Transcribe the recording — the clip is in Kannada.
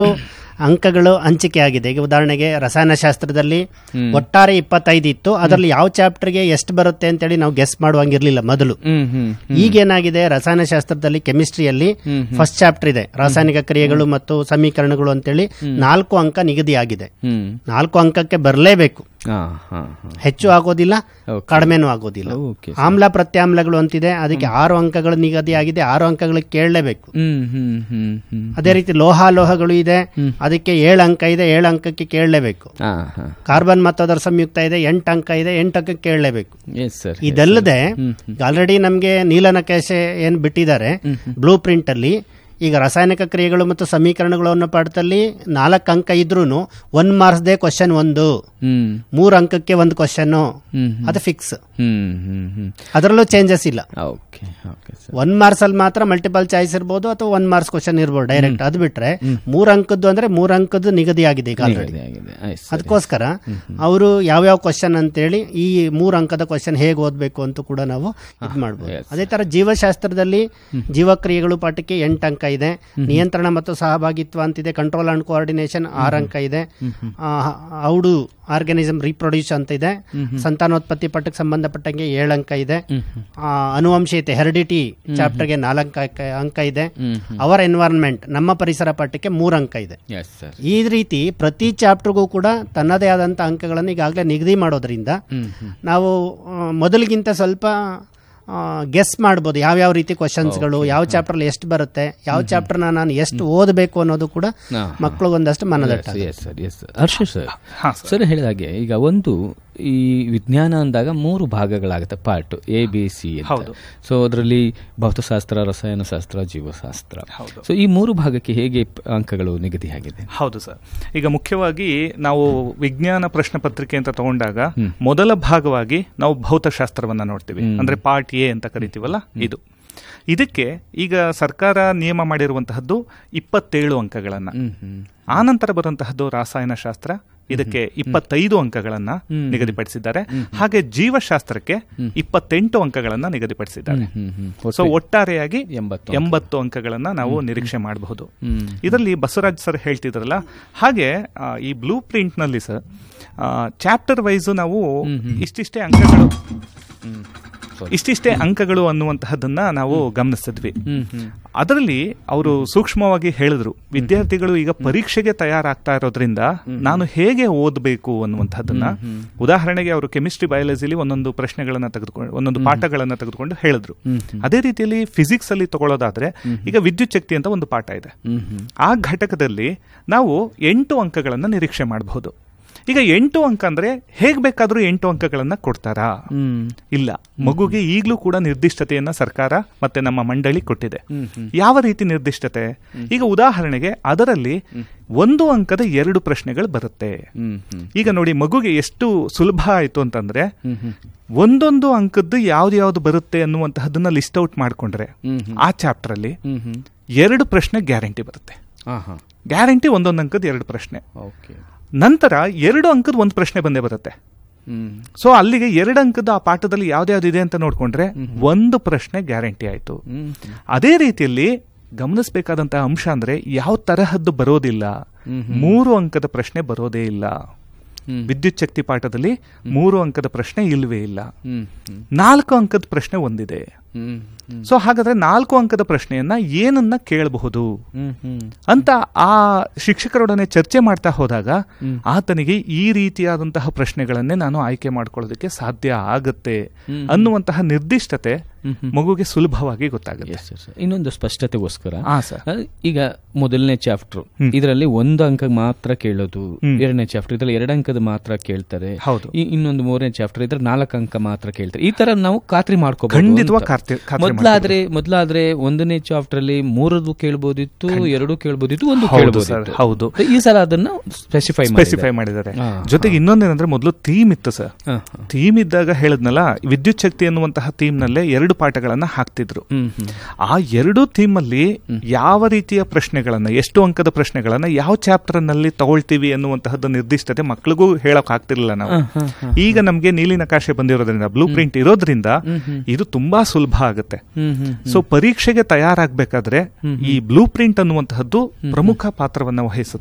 ಅಂಕಗಳು ಹಂಚಿಕೆ ಆಗಿದೆ ಈಗ ಉದಾಹರಣೆಗೆ ರಸಾಯನಶಾಸ್ತ್ರದಲ್ಲಿ ಒಟ್ಟಾರೆ ಇಪ್ಪತ್ತೈದು ಇತ್ತು ಅದರಲ್ಲಿ ಯಾವ ಚಾಪ್ಟರ್ಗೆ ಎಷ್ಟು ಬರುತ್ತೆ ಅಂತೇಳಿ ನಾವು ಗೆಸ್ ಮಾಡುವಂಗಿರ್ಲಿಲ್ಲ ಮೊದಲು ಹ್ಮ್ ಹ್ಮ್ ಈಗೇನಾಗಿದೆ ರಸಾಯನಶಾಸ್ತ್ರದಲ್ಲಿ ಕೆಮಿಸ್ಟ್ರಿಯಲ್ಲಿ ಫಸ್ಟ್ ಚಾಪ್ಟರ್ ಇದೆ ರಾಸಾಯನಿಕ ಕ್ರಿಯೆಗಳು ಮತ್ತು ಸಮೀಕರಣಗಳು ಅಂತೇಳಿ ನಾಲ್ಕು ಅಂಕ ನಿಗದಿಯಾಗಿದೆ ಹ್ಮ್ ನಾಲ್ಕು ಅಂಕಕ್ಕೆ ಬರಲೇಬೇಕು ಹಾ ಹಾ ಹಾ ಹೆಚ್ಚು ಆಗೋದಿಲ್ಲ Okay. ಕಡಿಮೆನೂ ಆಗೋದಿಲ್ಲ ಓಕೆ ಆಮ್ಲ ಪ್ರತ್ಯಾಮ್ಲಗಳು ಅಂತಿದೆ ಅದಕ್ಕೆ ಆರು ಅಂಕಗಳು ನಿಗದಿಯಾಗಿದೆ ಆರು ಅಂಕಗಳು ಕೇಳಲೇಬೇಕು ಹ್ಮ್ ಹ್ಮ್ ಹ್ಮ್ ಹ್ಮ್ ಅದೇ ರೀತಿ ಲೋಹಾಲೋಹಗಳು ಇದೆ ಅದಕ್ಕೆ ಏಳು ಅಂಕ ಇದೆ ಏಳು ಅಂಕಕ್ಕೆ ಕೇಳಲೇಬೇಕು ಹಾ ಹಾ ಕಾರ್ಬನ್ ಮತ್ತು ಅದರ ಸಂಯುಕ್ತ ಇದೆ ಎಂಟು ಅಂಕ ಇದೆ ಎಂಟು ಅಂಕಕ್ಕೆ ಕೇಳಲೇಬೇಕು ಎಸ್ ಸರ್ ಇದಲ್ಲದೆ ಆಲ್ರೆಡಿ ನಮಗೆ ನೀಲನಕಾಶೆ ಏನ್ ಬಿಟ್ಟಿದ್ದಾರೆ ಬ್ಲೂ ಪ್ರಿಂಟ್ ಅಲ್ಲಿ ಈಗ ರಾಸಾಯನಿಕ ಕ್ರಿಯೆಗಳು ಮತ್ತು ಸಮೀಕರಣಗಳು ಅನ್ನೋ ಪಾಠದಲ್ಲಿ ನಾಲ್ಕು ಅಂಕ ಇದ್ರೂ ಒನ್ ಮಾರ್ಕ್ಸ್ದೇ ಕ್ವಶನ್ ಒಂದು ಹ್ಮ್ ಮೂರು ಅಂಕಕ್ಕೆ ಒಂದು ಕ್ವಶನ್ ಹ್ಮ್ ಅದು ಫಿಕ್ಸ್ ಹ್ಮ್ ಹ್ಮ್ ಹ್ಮ್ ಅದರಲ್ಲೂ ಚೇಂಜಸ್ ಇಲ್ಲ okay okay sir one marks ಅಲ್ಲಿ ಮಾತ್ರ ಮಲ್ಟಿಪಲ್ ಚಾಯ್ಸ್ ಇರ್ಬೋದು ಅಥವಾ ಒನ್ ಮಾರ್ಕ್ಸ್ ಕ್ವಶನ್ ಇರ್ಬೋದು ಡೈರೆಕ್ಟ್ ಅದು ಬಿಟ್ರೆ ಮೂರ್ ಅಂಕದ್ದು ಅಂದ್ರೆ ಮೂರ್ ಅಂಕದ್ದು ನಿಗದಿ ಆಗಿದೆ ಈಗ ಆಲ್ರೆಡಿ ಆಗಿದೆ ಆಯ್ತು ಸರ್ ಅದಕ್ಕೋಸ್ಕರ ಅವರು ಯಾವ್ಯಾವ ಕ್ವಶನ್ ಅಂತೇಳಿ ಈ ಮೂರು ಅಂಕದ ಕ್ವಶನ್ ಹೇಗೆ ಓದಬೇಕು ಅಂತ ಕೂಡ ನಾವು ಇದು ಮಾಡ್ಬೋದು yes. ಅದೇ ತರ ಜೀವಶಾಸ್ತ್ರದಲ್ಲಿ ಜೀವಕ್ರಿಯೆಗಳು ಪಾಠಕ್ಕೆ ಎಂಟು ಅಂಕ ಇದೆ ನಿಯಂತ್ರಣ ಮತ್ತು ಸಹಭಾಗಿತ್ವ ಅಂತಿದೆ ಕಂಟ್ರೋಲ್ ಅಂಡ್ ಕೋಆರ್ಡಿನೇಷನ್ ಆರು ಅಂಕ ಇದೆ ಔಡು ಆರ್ಗನಿಸಮ್ ರೀಪ್ರೊಡ್ಯೂಸ್ ಅಂತ ಇದೆ ಸಂತಾನೋತ್ಪತ್ತಿ ಪಾಠಕ್ಕೆ ಸಂಬಂಧಪಟ್ಟಂಗೆ ಏಳು ಅಂಕ ಇದೆ ಆ, ಅನುವಂಶೀಯತೆ ಹೆರಿಡಿಟಿ ಚಾಪ್ಟರ್ಗೆ ನಾಲ್ಕು ಅಂಕ ಅಂಕ ಇದೆ ಅವರ್ ಎನ್ವೈರನ್ಮೆಂಟ್ ನಮ್ಮ ಪರಿಸರ ಪಾಠಕ್ಕೆ ಮೂರು ಅಂಕ ಇದೆ ಎಸ್ ಸರ್ ಈ ರೀತಿ ಪ್ರತಿ ಚಾಪ್ಟರ್ಗೂ ಕೂಡ ತನ್ನದೇ ಆದಂಥ ಅಂಕಗಳನ್ನು ಈಗಾಗಲೇ ನಿಗದಿ ಮಾಡೋದ್ರಿಂದ ನಾವು ಆ, ಮೊದಲಿಗಿಂತ ಸ್ವಲ್ಪ ಗೆಸ್ ಮಾಡ್ಬೋದು ಯಾವ್ಯಾವ ರೀತಿ ಕ್ವಶನ್ಸ್ಗಳು ಯಾವ ಚಾಪ್ಟರ್ ಎಷ್ಟು ಬರುತ್ತೆ ಯಾವ ಚಾಪ್ಟರ್ನ ನಾನು ಎಷ್ಟು ಓದಬೇಕು ಅನ್ನೋದು ಕೂಡ ಹಾ. ಮಕ್ಕಳು ಒಂದಷ್ಟು ಮನದಟ್ಟ yes sir yes sir Harsha sir sir ಹೇಳಿದ ಹಾಗೆ ಈಗ ಒಂದು ಈ ವಿಜ್ಞಾನ ಅಂದಾಗ ಮೂರು ಭಾಗಗಳಾಗುತ್ತೆ ಪಾರ್ಟ್ ಎ ಬಿ ಸಿ ಹೌದು. ಸೊ ಅದರಲ್ಲಿ ಭೌತಶಾಸ್ತ್ರ ರಸಾಯನಶಾಸ್ತ್ರ ಜೀವಶಾಸ್ತ್ರ ಸೊ ಈ ಮೂರು ಭಾಗಕ್ಕೆ ಹೇಗೆ ಪ- ಅಂಕಗಳು ನಿಗದಿಯಾಗಿದೆ ಹೌದು ಸರ್ ಈಗ ಮುಖ್ಯವಾಗಿ ನಾವು ವಿಜ್ಞಾನ ಪ್ರಶ್ನೆ ಪತ್ರಿಕೆ ಅಂತ ತಗೊಂಡಾಗ ಮೊದಲ ಭಾಗವಾಗಿ ನಾವು ಭೌತಶಾಸ್ತ್ರವನ್ನ ನೋಡ್ತೀವಿ ಅಂದ್ರೆ ಪಾರ್ಟ್ ಎ ಅಂತ ಕರಿತೀವಲ್ಲ ಇದು ಇದಕ್ಕೆ ಈಗ ಸರ್ಕಾರ ನಿಯಮ ಮಾಡಿರುವಂತಹದ್ದು ಇಪ್ಪತ್ತೇಳು ಅಂಕಗಳನ್ನ ಆನಂತರ ಬರುವಂತಹದ್ದು ರಾಸಾಯನಶಾಸ್ತ್ರ ಇದಕ್ಕೆ ಇಪ್ಪತ್ತೈದು ಅಂಕಗಳನ್ನ ನಿಗದಿಪಡಿಸಿದ್ದಾರೆ ಹಾಗೆ ಜೀವಶಾಸ್ತ್ರಕ್ಕೆ ಇಪ್ಪತ್ತೆಂಟು ಅಂಕಗಳನ್ನ ನಿಗದಿಪಡಿಸಿದ್ದಾರೆ ಸೊ ಒಟ್ಟಾರೆಯಾಗಿ ಎಂಬತ್ತು ಎಂಬತ್ತು ಅಂಕಗಳನ್ನ ನಾವು ನಿರೀಕ್ಷೆ ಮಾಡಬಹುದು ಇದರಲ್ಲಿ ಬಸವರಾಜ್ ಸರ್ ಹೇಳ್ತಿದ್ರಲ್ಲ ಹಾಗೆ ಆ, ಈ ಬ್ಲೂ ಪ್ರಿಂಟ್ ನಲ್ಲಿ ಸರ್ ಚಾಪ್ಟರ್ ವೈಸ್ ನಾವು ಇಷ್ಟಿಷ್ಟೇ ಅಂಕಗಳು ಇಷ್ಟಿಷ್ಟೇ ಅಂಕಗಳು ಅನ್ನುವಂತಹದನ್ನ ನಾವು ಗಮನಿಸಿದ್ವಿ ಅದರಲ್ಲಿ ಅವರು ಸೂಕ್ಷ್ಮವಾಗಿ ಹೇಳಿದ್ರು ವಿದ್ಯಾರ್ಥಿಗಳು ಈಗ ಪರೀಕ್ಷೆಗೆ ತಯಾರಾಗ್ತಾ ಇರೋದ್ರಿಂದ ನಾನು ಹೇಗೆ ಓದಬೇಕು ಅನ್ನುವಂಥದ್ದನ್ನ ಉದಾಹರಣೆಗೆ ಅವರು ಕೆಮಿಸ್ಟ್ರಿ ಬಯಾಲಜಿಲಿ ಒಂದೊಂದು ಪ್ರಶ್ನೆಗಳನ್ನ ತೆಗೆದುಕೊಂಡು ಒಂದೊಂದು ಪಾಠಗಳನ್ನ ತೆಗೆದುಕೊಂಡು ಹೇಳಿದ್ರು ಅದೇ ರೀತಿಯಲ್ಲಿ ಫಿಸಿಕ್ಸ್ ಅಲ್ಲಿ ತಗೊಳ್ಳೋದಾದ್ರೆ ಈಗ ವಿದ್ಯುತ್ ಶಕ್ತಿ ಅಂತ ಒಂದು ಪಾಠ ಇದೆ ಆ ಘಟಕದಲ್ಲಿ ನಾವು ಎಂಟು ಅಂಕಗಳನ್ನ ನಿರೀಕ್ಷೆ ಮಾಡಬಹುದು ಈಗ ಎಂಟು ಅಂಕ ಅಂದ್ರೆ ಹೇಗ್ ಬೇಕಾದ್ರೂ ಎಂಟು ಅಂಕಗಳನ್ನ ಕೊಡ್ತಾರಾ ಇಲ್ಲ ಮಗುಗೆ ಈಗಲೂ ಕೂಡ ನಿರ್ದಿಷ್ಟತೆಯನ್ನ ಸರ್ಕಾರ ಮತ್ತೆ ನಮ್ಮ ಮಂಡಳಿ ಕೊಟ್ಟಿದೆ ಯಾವ ರೀತಿ ನಿರ್ದಿಷ್ಟತೆ ಈಗ ಉದಾಹರಣೆಗೆ ಅದರಲ್ಲಿ ಒಂದು ಅಂಕದ ಎರಡು ಪ್ರಶ್ನೆಗಳು ಬರುತ್ತೆ ಈಗ ನೋಡಿ ಮಗುಗೆ ಎಷ್ಟು ಸುಲಭ ಆಯ್ತು ಅಂತಂದ್ರೆ ಒಂದೊಂದು ಅಂಕದ್ದು ಯಾವ್ದು ಯಾವ್ದು ಬರುತ್ತೆ ಅನ್ನುವಂತಹದನ್ನ ಲಿಸ್ಟ್ ಔಟ್ ಮಾಡ್ಕೊಂಡ್ರೆ ಆ ಚಾಪ್ಟರ್ ಅಲ್ಲಿ ಎರಡು ಪ್ರಶ್ನೆ ಗ್ಯಾರಂಟಿ ಬರುತ್ತೆ ಹಾಂ ಹಾಂ ಗ್ಯಾರಂಟಿ ಒಂದೊಂದು ಅಂಕದ ಎರಡು ಪ್ರಶ್ನೆ ಓಕೆ ನಂತರ ಎರಡು ಅಂಕದ ಒಂದು ಪ್ರಶ್ನೆ ಬಂದೇ ಬರುತ್ತೆ ಹ್ಮ್ ಸೊ ಅಲ್ಲಿಗೆ ಎರಡು ಅಂಕದ ಆ ಪಾಠದಲ್ಲಿ ಯಾವ್ದ್ಯಾವ್ದು ಇದೆ ಅಂತ ನೋಡ್ಕೊಂಡ್ರೆ ಒಂದು ಪ್ರಶ್ನೆ ಗ್ಯಾರಂಟಿ ಆಯ್ತು ಅದೇ ರೀತಿಯಲ್ಲಿ ಗಮನಿಸಬೇಕಾದಂತಹ ಅಂಶ ಅಂದ್ರೆ ಯಾವ ತರಹದ್ದು ಬರೋದಿಲ್ಲ ಮೂರು ಅಂಕದ ಪ್ರಶ್ನೆ ಬರೋದೇ ಇಲ್ಲ ವಿದ್ಯುತ್ ಶಕ್ತಿ ಪಾಠದಲ್ಲಿ ಮೂರು ಅಂಕದ ಪ್ರಶ್ನೆ ಇಲ್ವೇ ಇಲ್ಲ ಹ್ಮ್ ಹ್ಮ್ ನಾಲ್ಕು ಅಂಕದ ಪ್ರಶ್ನೆ ಒಂದಿದೆ ಹ್ಮ್ ಹ್ಮ್ ಸೊ ಹಾಗಾದ್ರೆ ನಾಲ್ಕು ಅಂಕದ ಪ್ರಶ್ನೆಯನ್ನ ಏನನ್ನ ಕೇಳಬಹುದು ಹ್ಮ್ ಹ್ಮ್ ಅಂತ ಆ ಶಿಕ್ಷಕರೊಡನೆ ಚರ್ಚೆ ಮಾಡ್ತಾ ಹೋದಾಗ ಆತನಿಗೆ ಈ ರೀತಿಯಾದಂತಹ ಪ್ರಶ್ನೆಗಳನ್ನೇ ನಾನು ಆಯ್ಕೆ ಮಾಡ್ಕೊಳ್ಳೋದಕ್ಕೆ ಸಾಧ್ಯ ಆಗುತ್ತೆ ಅನ್ನುವಂತಹ ನಿರ್ದಿಷ್ಟತೆ ಮಗುಗೆ ಸುಲಭವಾಗಿ ಗೊತ್ತಾಗುತ್ತೆ ಎಸ್ ಸರ್ ಇನ್ನೊಂದು ಸ್ಪಷ್ಟತೆಗೋಸ್ಕರ ಹಾ ಸರ್ ಅಹ್, ಈಗ ಮೊದಲನೇ ಚಾಪ್ಟರ್ ಇದರಲ್ಲಿ ಒಂದು ಅಂಕ ಮಾತ್ರ ಕೇಳೋದು ಎರಡನೇ ಚಾಪ್ಟರ್ ಇದ್ರಲ್ಲಿ ಎರಡು ಅಂಕದ ಮಾತ್ರ ಕೇಳ್ತಾರೆ ಹೌದು. ಈ- ಇನ್ನೊಂದು ಮೂರನೇ ಚಾಪ್ಟರ್ ಇದ್ರೆ ನಾಲ್ಕು ಅಂಕ ಮಾತ್ರ ಕೇಳ್ತಾರೆ ಈ ತರ ನಾವು ಖಾತ್ರಿ ಮಾಡ್ಕೋಬಹುದು ಖಂಡಿತವಾಗಿ ಖಾತ್ರಿ- ಖಾತ್ರಿ ಮೊದ್ಲಾದ್ರೆ ಮೊದ್ಲಾದ್ರೆ ಒಂದನೇ ಚಾಪ್ಟರ್ ಅಲ್ಲಿ ಮೂರದು ಕೇಳ್ಬೋದಿತ್ತು ಎರಡು ಕೇಳ್ಬೋದಿತ್ತು ಒಂದು ಹೌದು ಕೇಳ್ಬೋದಿತ್ತು ಸರ್, ಹೌದು. ಈ ಸಲ ಅದನ್ನ ಸ್ಪೆಸಿಫೈ ಸ್ಪೆಸಿಫೈ ಮಾಡಿದ್ದಾರೆ ಹಾ, ಜೊತೆಗೆ ಇನ್ನೊಂದೇನಂದ್ರೆ ಮೊದಲು ಥೀಮ್ ಇತ್ತು ಸರ್ ಹಾ, ಥೀಮ್ ಇದ್ದಾಗ ಹೇಳದ್ನಲ್ಲ ವಿದ್ಯುತ್ ಶಕ್ತಿ ಅನ್ನುವಂತಹ ಥೀಮ್ ನಲ್ಲೇ ಎರಡು ಪಾಠಗಳನ್ನ ಹಾಕ್ತಿದ್ರು ಹ್ಮ್ ಹ್ಮ್ ಆ ಎರಡೂ ಥೀಮ್ ಅಲ್ಲಿ ಯಾವ ರೀತಿಯ ಪ್ರಶ್ನೆಗಳನ್ನ ಎಷ್ಟು ಅಂಕದ ಪ್ರಶ್ನೆಗಳನ್ನ ಯಾವ ಚಾಪ್ಟರ್ ನಲ್ಲಿ ತಗೊಳ್ತೀವಿ ಅನ್ನುವಂತಹದ್ದು ನಿರ್ದಿಷ್ಟತೆ ಮಕ್ಕಳಿಗೂ ಹೇಳಕ್ ಆಗ್ತಿರ್ಲಿಲ್ಲ ನಾವು ಈಗ ನಮ್ಗೆ ನೀಲಿ ನಕಾಶೆ ಬಂದಿರೋದ್ರಿಂದ ಬ್ಲೂ ಪ್ರಿಂಟ್ ಇರೋದ್ರಿಂದ ಇದು ತುಂಬಾ ಸುಲಭ ಸುಲಭ ಆಗುತ್ತೆ ಸೊ ಪರೀಕ್ಷೆಗೆ ತಯಾರಾಗಬೇಕಾದ್ರೆ ಈ ಬ್ಲೂ ಪ್ರಿಂಟ್ ಅನ್ನುವಂತಹದ್ದು ಪ್ರಮುಖ ಪಾತ್ರವನ್ನ ವಹಿಸುತ್ತೆ